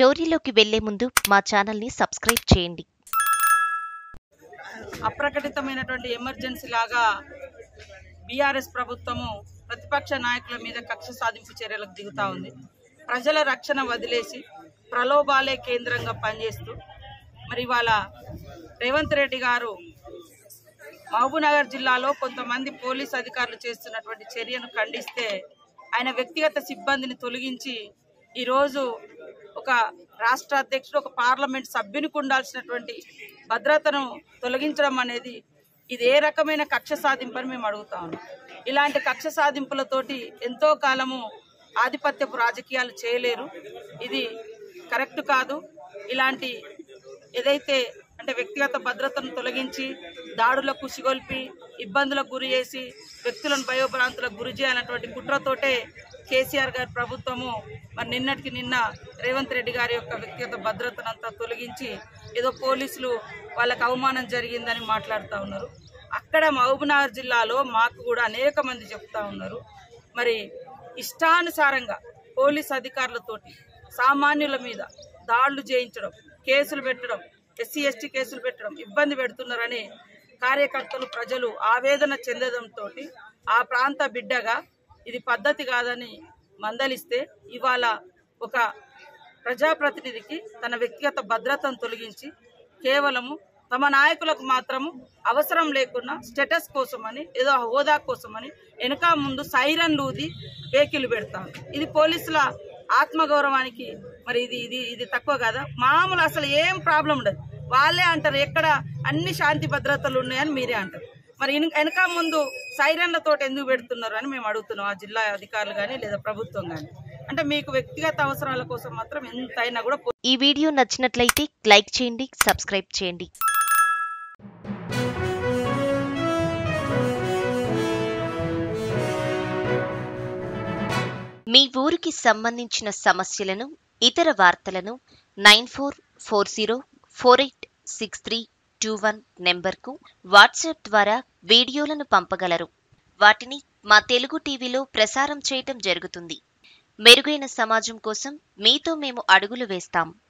స్టోరీలోకి వెళ్లే ముందు మా ఛానల్ని సబ్స్క్రైబ్ చేయండి అప్రకటితమైనటువంటి ఎమర్జెన్సీ లాగా బీఆర్ఎస్ ప్రభుత్వము ప్రతిపక్ష నాయకుల మీద కక్ష సాధింపు చర్యలకు దిగుతా ఉంది ప్రజల రక్షణ వదిలేసి ప్రలోభాలే కేంద్రంగా పనిచేస్తూ మరి ఇవాళ రేవంత్ రెడ్డి గారు మహబూబ్నగర్ జిల్లాలో కొంతమంది పోలీస్ అధికారులు చేస్తున్నటువంటి చర్యను ఖండిస్తే ఆయన వ్యక్తిగత సిబ్బందిని తొలగించి ఈరోజు ఒక రాష్ట్ర అధ్యక్షుడు ఒక పార్లమెంట్ సభ్యునికి ఉండాల్సినటువంటి భద్రతను తొలగించడం అనేది ఇది ఏ రకమైన కక్ష సాధింపని మేము అడుగుతా ఉన్నాం ఇలాంటి కక్ష సాధింపులతోటి ఎంతో కాలము ఆధిపత్యపు రాజకీయాలు చేయలేరు ఇది కరెక్ట్ కాదు ఇలాంటి ఏదైతే అంటే వ్యక్తిగత భద్రతను తొలగించి దాడులకు సిగొల్పి ఇబ్బందులకు గురి చేసి వ్యక్తులను భయోభ్రాంతులకు గురి చేయాలన్నటువంటి కుట్రతోటే కేసీఆర్ గారి ప్రభుత్వము మరి నిన్నటికి నిన్న రేవంత్ రెడ్డి గారి యొక్క వ్యక్తిగత భద్రతనంతా తొలగించి ఏదో పోలీసులు వాళ్ళకి అవమానం జరిగిందని మాట్లాడుతూ ఉన్నారు అక్కడ మహబూబ్నగర్ జిల్లాలో మాకు కూడా అనేక మంది చెప్తా ఉన్నారు మరి ఇష్టానుసారంగా పోలీస్ అధికారులతోటి సామాన్యుల మీద దాడులు చేయించడం కేసులు పెట్టడం ఎస్సీ ఎస్టీ కేసులు పెట్టడం ఇబ్బంది పెడుతున్నారని కార్యకర్తలు ప్రజలు ఆవేదన చెందడంతో ఆ ప్రాంత బిడ్డగా ఇది పద్ధతి కాదని మందలిస్తే ఇవాళ ఒక ప్రజాప్రతినిధికి తన వ్యక్తిగత భద్రతను తొలగించి కేవలము తమ నాయకులకు మాత్రము అవసరం లేకున్నా స్టేటస్ కోసమని ఏదో హోదా కోసమని వెనుక ముందు సైరన్లు ఊది వెహికల్ పెడతారు ఇది పోలీసుల ఆత్మగౌరవానికి మరి ఇది ఇది ఇది తక్కువ కదా మామూలు అసలు ఏం ప్రాబ్లం ఉండదు వాళ్ళే అంటారు ఎక్కడ అన్ని శాంతి భద్రతలు ఉన్నాయని మీరే అంటారు మరి ఇన్- వెనక ముందు సైరన్లతో ఎందుకు పెడుతున్నారు అని మేము అడుగుతున్నాం ఆ జిల్లా అధికారులు కానీ లేదా ప్రభుత్వం కానీ అంటే మీకు వ్యక్తిగత అవసరాల కోసం మాత్రం ఎంతైనా కూడా ఈ వీడియో నచ్చినట్లయితే లైక్ చేయండి సబ్స్క్రైబ్ చేయండి మీ ఊరికి సంబంధించిన సమస్యలను ఇతర వార్తలను nine four four zero four eight six three two one నెంబర్కు వాట్సాప్ ద్వారా వీడియోలను పంపగలరు వాటిని మా తెలుగు టీవీలో ప్రసారం చేయటం జరుగుతుంది మెరుగైన సమాజం కోసం మీతో మేము అడుగులు వేస్తాం